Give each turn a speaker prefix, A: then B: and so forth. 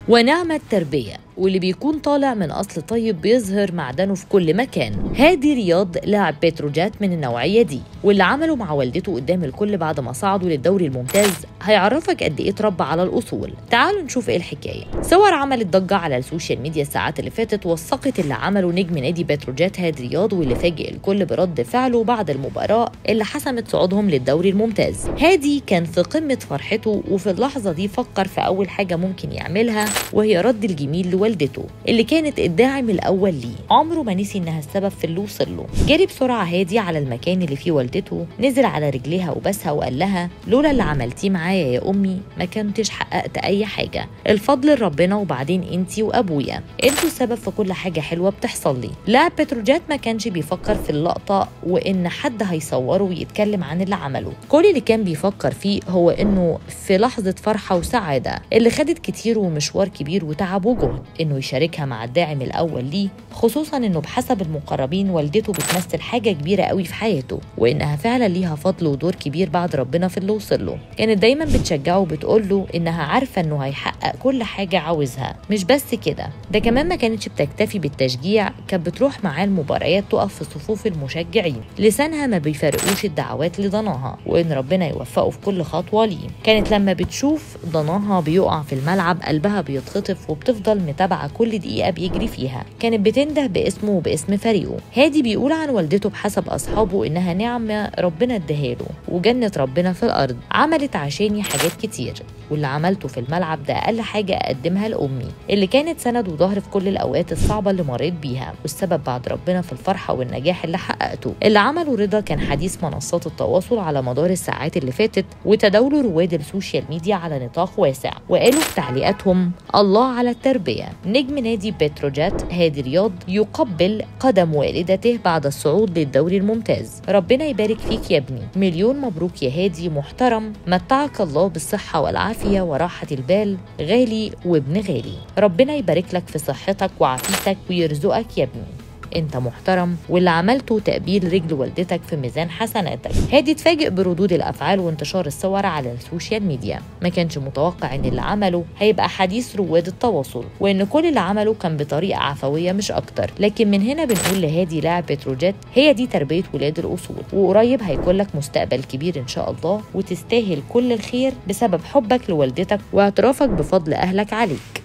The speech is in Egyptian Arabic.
A: ونعم التربية واللي بيكون طالع من أصل طيب بيظهر معدنه في كل مكان هادي رياض لاعب بتروجات من النوعية دي واللي عمله مع والدته قدام الكل بعد ما صعدوا للدوري الممتاز هيعرفك قد ايه اتربى على الأصول تعالوا نشوف ايه الحكاية صور عملت ضجة على السوشيال ميديا الساعات اللي فاتت وثقت اللي عمله نجم نادي بتروجات هادي رياض واللي فاجئ الكل برد فعله بعد المباراة اللي حسمت صعودهم للدوري الممتاز هادي كان في قمة فرحته وفي اللحظة دي فكر في أول حاجة ممكن يعملها وهي رد الجميل لوالدته اللي كانت الداعم الأول ليه عمره ما نسي إنها السبب في اللي وصل له جري بسرعة هادي على المكان اللي فيه والدته نزل على رجليها وبسها وقال لها لولا اللي عملتيه معايا يا أمي ما كنتش حققت أي حاجة الفضل لربنا وبعدين انتي وأبويا انتوا السبب في كل حاجة حلوة بتحصل لي لاعب بتروجات ما كانش بيفكر في اللقطة وإن حد هيصوره ويتكلم عن اللي عمله كل اللي كان بيفكر فيه هو إنه في لحظة فرحة وسعادة اللي خدت كتير ومشوار كبير وتعب وجهد إنه يشاركها مع الداعم الأول ليه خصوصا إنه بحسب المقربين والدته بتمثل حاجة كبيرة قوي في حياته وإنها فعلا ليها فضل ودور كبير بعد ربنا في اللي وصل له كانت دايما بتشجعه وبتقول له إنها عارفة إنه هيحقق كل حاجة عاوزها مش بس كده ده كمان ما كانتش بتكتفي بالتشجيع كانت بتروح معاه المباريات تقف في صفوف المشجعين لسانها ما بيفرقوش الدعوات لضناها وإن ربنا يوفقه في كل خطوة ليه كانت لما بتشوف ضناها بيقع في الملعب قلبها بيتخطف وبتفضل متابعة كل دقيقة بيجري فيها كانت بتنده باسمه وباسم فريقه هادي بيقول عن والدته بحسب أصحابه إنها نعمة ربنا اداهاله وجنة ربنا في الأرض عملت عشاني حاجات كتير واللي عملته في الملعب ده أقل حاجة أقدمها لأمي اللي كانت سند وظهر في كل الأوقات الصعبة اللي مريت بيها والسبب بعد ربنا في الفرحة والنجاح اللي حققته اللي عمله رضا كان حديث منصات التواصل على مدار الساعات اللي فاتت وتداوله رواد السوشيال ميديا على نطاق واسع وقالوا في تعليقاتهم الله على التربية نجم نادي بتروجات هادي رياض يقبل قدم والدته بعد الصعود للدوري الممتاز ربنا يبارك فيك يا ابني مليون مبروك يا هادي محترم متعك الله بالصحة والعافية وراحة البال غالي وابن غالي ربنا يبارك لك في صحتك وعافيتك ويرزقك يا ابني انت محترم واللي عملته تقبيل رجل والدتك في ميزان حسناتك هادي اتفاجئ بردود الافعال وانتشار الصور على السوشيال ميديا ما كانش متوقع ان اللي عمله هيبقى حديث رواد التواصل وان كل اللي عمله كان بطريقه عفويه مش اكتر لكن من هنا بنقول لهادي لاعب بتروجيت هي دي تربيه ولاد الاصول وقريب هيكون لك مستقبل كبير ان شاء الله وتستاهل كل الخير بسبب حبك لوالدتك واعترافك بفضل اهلك عليك